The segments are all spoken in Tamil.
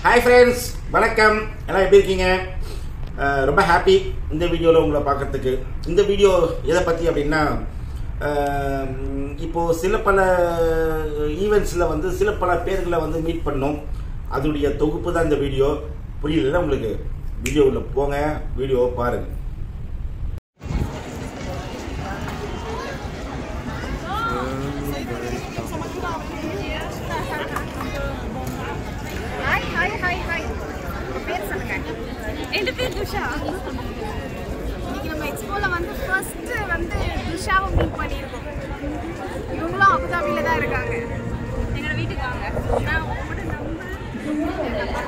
ஹாய் ஃப்ரெண்ட்ஸ் வணக்கம் எல்லாம் எப்படி இருக்கீங்க அஹ் ரொம்ப ஹாப்பி இந்த வீடியோவில் உங்களை பார்க்கறதுக்கு இந்த வீடியோ எதை பற்றி அப்படின்னா அஹ் இப்போ சில பல ஈவெண்ட்ஸில் வந்து சில பல பேர்களை வந்து மீட் பண்ணோம் அதோடைய தொகுப்பு தான் இந்த வீடியோ புரியல உங்களுக்கு வீடியோவில் போங்க வீடியோவை பாருங்கள் ஹாய் ஹாய் ஹாய் ஹாய் உங்க பேர் சொல்லுங்க என் பேர் துஷா இன்னைக்கு நம்ம எக்ஸ்போல வந்து ஃபர்ஸ்ட் வந்து துஷாவை மீட் பண்ணியிருக்கோம் இவங்களும் அபுதாபியில தான் இருக்காங்க எங்களோட வீட்டுக்கு வாங்க நான் உங்களோட நம்பர்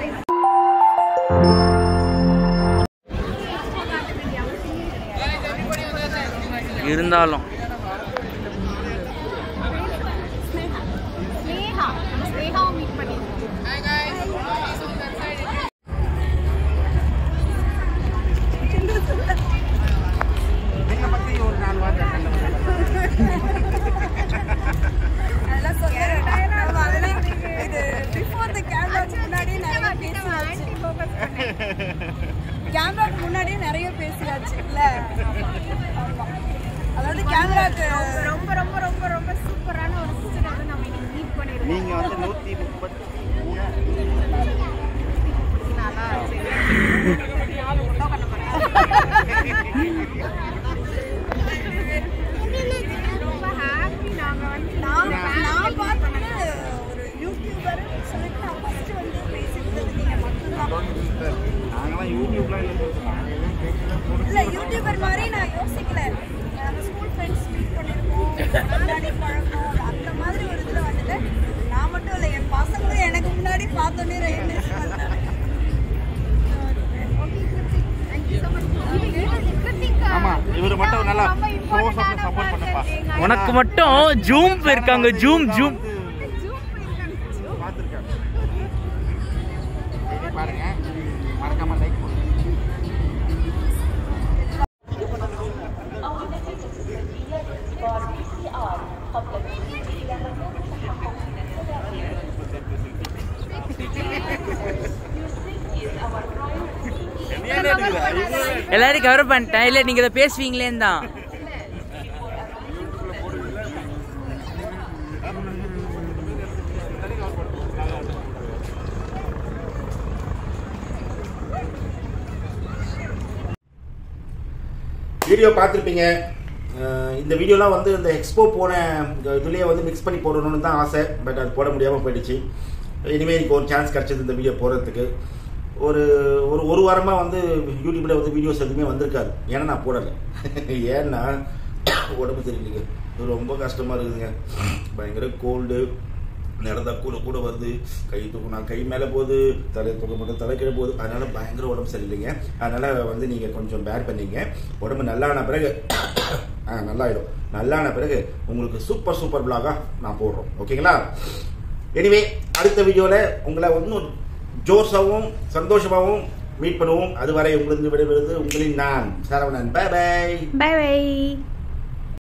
இருந்தாலும் ஸ்னேஹா நம்ம ஸ்னேகாவை மீட் பண்ணியிருக்கோம் அதெல்லாம் சொல்லுறேன் நம்ம அதெல்லாம் இது பிஃபோர் த கேமராக்கு முன்னாடியே நிறைய பேசியாச்சு கேமராக்கு முன்னாடியே நிறைய பேசியாச்சு இல்ல ஆமா அதாவது கேமராக்கு ரொம்ப ரொம்ப ரொம்ப ரொம்ப சூப்பரான ஒரு சிஸ்டர் வந்து நம்ம இன்னைக்கு மீட் பண்ணியிருக்கோம் நீங்கள் வந்து நூற்றி முப்பத்தி நல்லா சரி. ரொம்ப ஹாப்பி நாங்க வந்து நான் நான் பார்த்தது ஒரு யூடியூபர் சொல்லிட்டு நான் ஃபர்ஸ்ட் வந்து பேசியிருந்தது நீங்க மட்டும்தான் நாங்களாம் யூடியூப்லாம் இல்ல யூடியூபர் மாதிரி நான் யோசிக்கல நம்ம ஸ்கூல் ஃப்ரெண்ட்ஸ் மீட் பண்ணிருக்கோம் முன்னாடி பழக்கம் அந்த மாதிரி ஒரு இதுல வந்துட்டு நான் மட்டும் இல்லை என் பசங்களும் எனக்கு முன்னாடி பார்த்தோன்னே ரெகனைஸ் பண்ணாங்க ஆமா, இவரு மட்டும் நல்லா close up ல support பண்ணுப்பா. உனக்கு மட்டும் ஜூம் போயிருக்காங்க ஜூம் ஜூம் பார்த்துருக்கேன் பாருங்க மறக்காம லைக் எல்லாரும் கவர் பண்ணிட்டேன் இல்ல நீங்க இதை பேசுவீங்களேன்னு தான் வீடியோ பார்த்துருப்பீங்க அஹ் இந்த வீடியோலாம் வந்து இந்த எக்ஸ்போ போன இதுலேயே வந்து மிக்ஸ் பண்ணி போடணும்னு தான் ஆசை பட் அது போட முடியாமல் போயிடுச்சு இனிமேல் எனக்கு ஒரு சான்ஸ் கிடச்சது இந்த வீடியோ போடுறதுக்கு ஒரு ஒரு ஒரு வாரமாக வந்து யூடியூப்பில் வந்து வீடியோஸ் எதுவுமே வந்திருக்காது ஏன்னா நான் போடலை ஏன்னா உடம்பு தெரியலைங்க இது ரொம்ப கஷ்டமாக இருக்குதுங்க பயங்கர கோல்டு நடந்தா கூட கூட வருது கை தூக்குனா கை மேலே போகுது தலை தூக்க மட்டும் தலை கீழே போகுது அதனால பயங்கர உடம்பு சரியில்லைங்க அதனால வந்து நீங்கள் கொஞ்சம் பேர் பண்ணீங்க உடம்பு நல்லான பிறகு ஆ நல்லாயிடும் நல்லான பிறகு உங்களுக்கு சூப்பர் சூப்பர் பிளாகாக நான் போடுறோம் ஓகேங்களா எனிவே அடுத்த வீடியோவில் உங்களை இன்னும் ஜோஷாகவும் சந்தோஷமாகவும் மீட் பண்ணுவோம் அதுவரை உங்களுக்கு விடைபெறுவது உங்களின் நான் Saravanan bye bye bye by